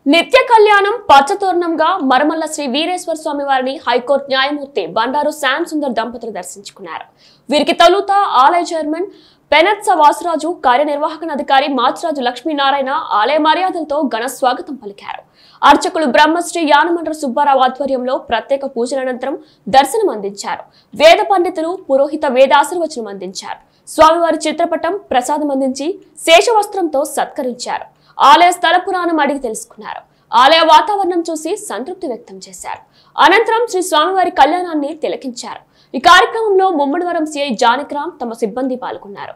నిత్య కళ్యాణం పచ్చతోరణంగా మరమల్ల శ్రీ వీరేశ్వర స్వామి వారిని హైకోర్టు న్యాయమూర్తి బండారు శ్యామ్ సుందర్ దంపతులు దర్శించుకున్నారు వీరికి తొలుత ఆలయ చైర్మన్ పెనత్స వాసరాజు కార్యనిర్వాహక అధికారి మాచిరాజు లక్ష్మీనారాయణ ఆలయ మర్యాదలతో ఘన స్వాగతం పలికారు అర్చకులు బ్రహ్మశ్రీ యానమండ్ర సుబ్బారావు ఆధ్వర్యంలో ప్రత్యేక పూజల అనంతరం దర్శనం అందించారు వేద పండితులు పురోహిత వేదాశీర్వచనం అందించారు స్వామివారి చిత్రపటం ప్రసాదం అందించి శేషవస్త్రంతో సత్కరించారు ఆలయ స్థల పురాణం అడిగి తెలుసుకున్నారు ఆలయ వాతావరణం చూసి సంతృప్తి వ్యక్తం చేశారు అనంతరం శ్రీ స్వామివారి కళ్యాణాన్ని తిలకించారు ఈ కార్యక్రమంలో ముమ్మడివరం సిఐ జానకిరామ్ తమ సిబ్బంది పాల్గొన్నారు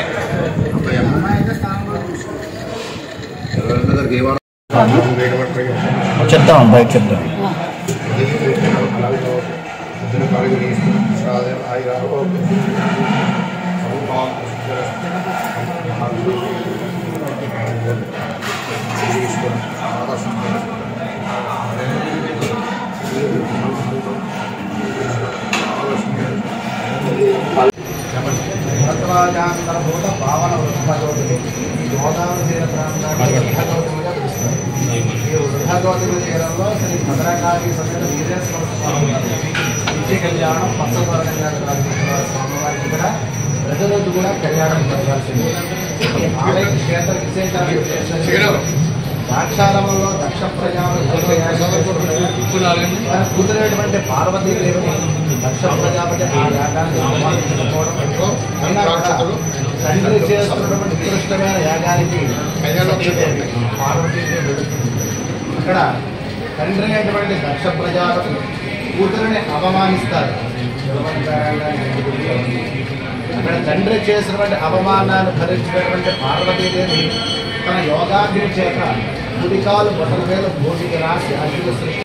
చెప్తాం బయట చెప్తాం భరతరాజాంతరభూత భావన వృద్ధగౌతమి ఈ గోదావరి తీర ప్రాంతాన్ని వృద్ధగౌతమిగా పిలుస్తారు ఈ వృద్ధగౌతమి తీరంలో శ్రీ భద్రకాళి సమేత వీరేశ్వర స్వామి వారి నిత్య కళ్యాణం పచ్చవర్గంగా ప్రారంభిస్తున్నారు స్వామివారికి కూడా ప్రజలకు కూడా కళ్యాణం జరగాల్సింది ఈ ఆలయ క్షేత్ర విశేషాలు ఏంటంటే ద్రాక్షారామంలో దక్ష ప్రజాపతి కూతురైనటువంటి పార్వతీదేవిని దక్ష ప్రజాపతి ఆ యాగాన్ని ఆహ్వానించకపోవడం అయినా కూడా తండ్రి చేస్తున్నటువంటి ఉత్కృష్టమైన యాగానికి సతీదేవి, పార్వతీదేవి వెళుతుంది అక్కడ తండ్రి అయినటువంటి దక్ష ప్రజాపతి కూతురిని అవమానిస్తారు అక్కడ తండ్రి చేసినటువంటి అవమానాన్ని భరించినటువంటి పార్వతీదేవి తన యోగాగ్ని చేత కుడికాలు బొట్టల మీద భూమికి రాసి అగ్ని సృష్టి